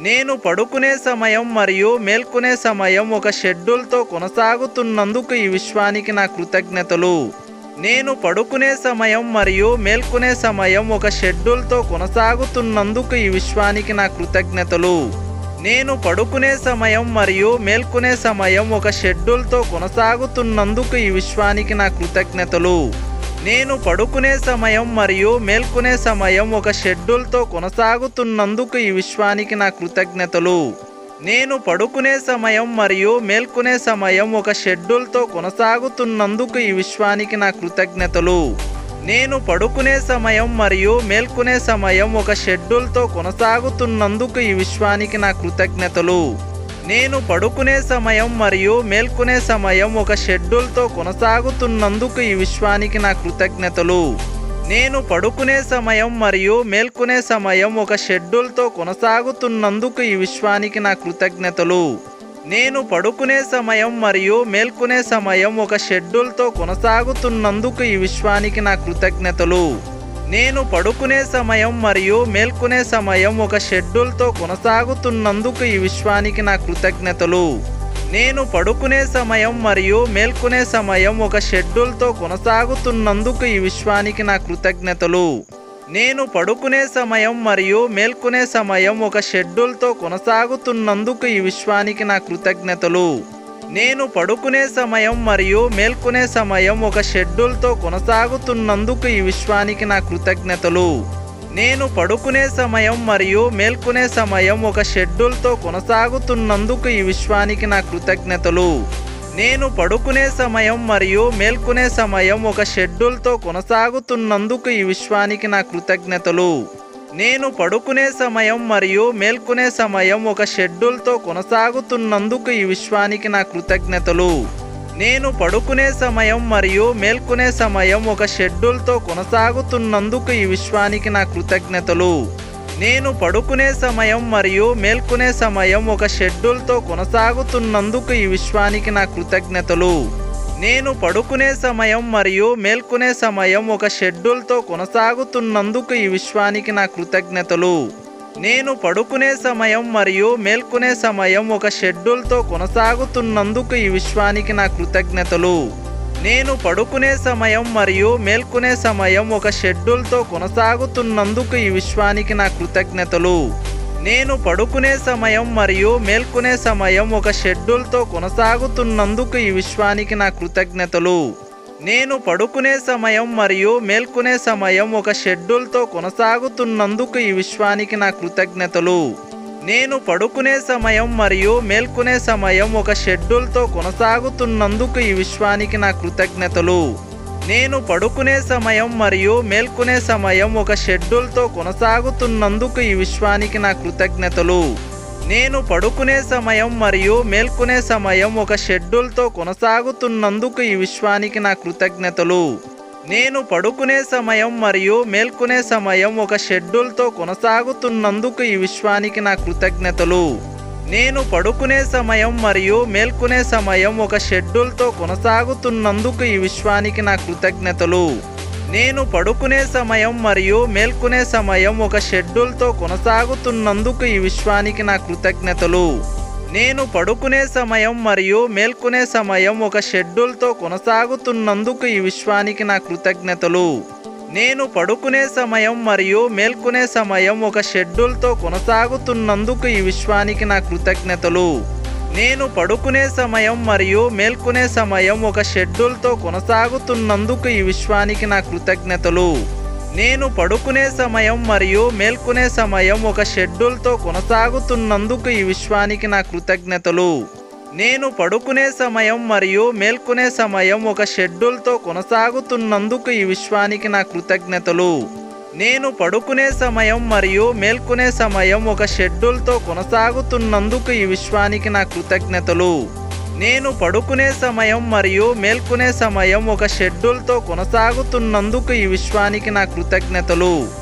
నేను పడుకునే సమయం మరియు మేల్కొనే సమయం ఒక షెడ్యూల్తో కొనసాగుతున్నందుకు ఈ విశ్వానికి నా కృతజ్ఞతలు నేను పడుకునే సమయం మరియు మేల్కొనే సమయం ఒక షెడ్యూల్తో కొనసాగుతున్నందుకు ఈ విశ్వానికి నా కృతజ్ఞతలు నేను పడుకునే సమయం మరియు మేల్కొనే సమయం ఒక షెడ్యూల్తో కొనసాగుతున్నందుకు ఈ విశ్వానికి నా కృతజ్ఞతలు నేను పడుకునే సమయం మరియు మేల్కొనే సమయం ఒక షెడ్యూల్తో కొనసాగుతున్నందుకు ఈ విశ్వానికి నా కృతజ్ఞతలు నేను పడుకునే సమయం మరియు మేల్కొనే సమయం ఒక షెడ్యూల్తో కొనసాగుతున్నందుకు ఈ విశ్వానికి నా కృతజ్ఞతలు నేను పడుకునే సమయం మరియు మేల్కొనే సమయం ఒక షెడ్యూల్తో కొనసాగుతున్నందుకు ఈ విశ్వానికి నా కృతజ్ఞతలు నేను పడుకునే సమయం మరియు మేల్కొనే సమయం ఒక షెడ్యూల్తో కొనసాగుతున్నందుకు ఈ విశ్వానికి నా కృతజ్ఞతలు నేను పడుకునే సమయం మరియు మేల్కొనే సమయం ఒక షెడ్యూల్తో కొనసాగుతున్నందుకు ఈ విశ్వానికి నా కృతజ్ఞతలు నేను పడుకునే సమయం మరియు మేల్కొనే సమయం ఒక షెడ్యూల్తో కొనసాగుతున్నందుకు ఈ విశ్వానికి నా కృతజ్ఞతలు నేను పడుకునే సమయం మరియు మేల్కొనే సమయం ఒక షెడ్యూల్తో కొనసాగుతున్నందుకు ఈ విశ్వానికి నా కృతజ్ఞతలు నేను పడుకునే సమయం మరియు మేల్కొనే సమయం ఒక షెడ్యూల్తో కొనసాగుతున్నందుకు ఈ విశ్వానికి నా కృతజ్ఞతలు నేను పడుకునే సమయం మరియు మేల్కొనే సమయం ఒక షెడ్యూల్తో కొనసాగుతున్నందుకు ఈ విశ్వానికి నా కృతజ్ఞతలు నేను పడుకునే సమయం మరియు మేల్కొనే సమయం ఒక షెడ్యూల్తో కొనసాగుతున్నందుకు ఈ విశ్వానికి నా కృతజ్ఞతలు నేను పడుకునే సమయం మరియు మేల్కొనే సమయం ఒక షెడ్యూల్తో కొనసాగుతున్నందుకు ఈ విశ్వానికి నా కృతజ్ఞతలు నేను పడుకునే సమయం మరియు మేల్కొనే సమయం ఒక షెడ్యూల్తో కొనసాగుతున్నందుకు ఈ విశ్వానికి నా కృతజ్ఞతలు నేను పడుకునే సమయం మరియు మేల్కొనే సమయం ఒక షెడ్యూల్తో కొనసాగుతున్నందుకు ఈ విశ్వానికి నా కృతజ్ఞతలు నేను పడుకునే సమయం మరియు మేల్కొనే సమయం ఒక షెడ్యూల్తో కొనసాగుతున్నందుకు ఈ విశ్వానికి నా కృతజ్ఞతలు నేను పడుకునే సమయం మరియు మేల్కొనే సమయం ఒక షెడ్యూల్తో కొనసాగుతున్నందుకు ఈ విశ్వానికి నా కృతజ్ఞతలు నేను పడుకునే సమయం మరియు మేల్కొనే సమయం ఒక షెడ్యూల్తో కొనసాగుతున్నందుకు ఈ విశ్వానికి నా కృతజ్ఞతలు నేను పడుకునే సమయం మరియు మేల్కొనే సమయం ఒక షెడ్యూల్తో కొనసాగుతున్నందుకు ఈ విశ్వానికి నా కృతజ్ఞతలు నేను పడుకునే సమయం మరియు మేల్కొనే సమయం ఒక షెడ్యూల్తో కొనసాగుతున్నందుకు ఈ విశ్వానికి నా కృతజ్ఞతలు నేను పడుకునే సమయం మరియు మేల్కొనే సమయం ఒక షెడ్యూల్తో కొనసాగుతున్నందుకు ఈ విశ్వానికి నా కృతజ్ఞతలు నేను పడుకునే సమయం మరియు మేల్కొనే సమయం ఒక షెడ్యూల్తో కొనసాగుతున్నందుకు ఈ విశ్వానికి నా కృతజ్ఞతలు నేను పడుకునే సమయం మరియు మేల్కొనే సమయం ఒక షెడ్యూల్తో కొనసాగుతున్నందుకు ఈ విశ్వానికి నా కృతజ్ఞతలు నేను పడుకునే సమయం మరియు మేల్కొనే సమయం ఒక షెడ్యూల్తో కొనసాగుతున్నందుకు ఈ విశ్వానికి నా కృతజ్ఞతలు నేను పడుకునే సమయం మరియు మేల్కొనే సమయం ఒక షెడ్యూల్తో కొనసాగుతున్నందుకు ఈ విశ్వానికి నా కృతజ్ఞతలు నేను పడుకునే సమయం మరియు మేల్కొనే సమయం ఒక షెడ్యూల్తో కొనసాగుతున్నందుకు ఈ విశ్వానికి నా కృతజ్ఞతలు నేను పడుకునే సమయం మరియు మేల్కొనే సమయం ఒక షెడ్యూల్తో కొనసాగుతున్నందుకు ఈ విశ్వానికి నా కృతజ్ఞతలు నేను పడుకునే సమయం మరియు మేల్కొనే సమయం ఒక షెడ్యూల్తో కొనసాగుతున్నందుకు ఈ విశ్వానికి నా కృతజ్ఞతలు నేను పడుకునే సమయం మరియు మేల్కొనే సమయం ఒక షెడ్యూల్తో కొనసాగుతున్నందుకు ఈ విశ్వానికి నా కృతజ్ఞతలు నేను పడుకునే సమయం మరియు మేల్కొనే సమయం ఒక షెడ్యూల్తో కొనసాగుతున్నందుకు ఈ విశ్వానికి నా కృతజ్ఞతలు నేను పడుకునే సమయం మరియు మేల్కొనే సమయం ఒక షెడ్యూల్తో కొనసాగుతున్నందుకు ఈ విశ్వానికి నా కృతజ్ఞతలు నేను పడుకునే సమయం మరియు మేల్కొనే సమయం ఒక షెడ్యూల్తో కొనసాగుతున్నందుకు ఈ విశ్వానికి నా కృతజ్ఞతలు నేను పడుకునే సమయం మరియు మేల్కొనే సమయం ఒక షెడ్యూల్తో కొనసాగుతున్నందుకు ఈ విశ్వానికి నా కృతజ్ఞతలు నేను పడుకునే సమయం మరియు మేల్కొనే సమయం ఒక షెడ్యూల్తో కొనసాగుతున్నందుకు ఈ విశ్వానికి నా కృతజ్ఞతలు నేను పడుకునే సమయం మరియు మేల్కొనే సమయం ఒక షెడ్యూల్తో కొనసాగుతున్నందుకు ఈ విశ్వానికి నా కృతజ్ఞతలు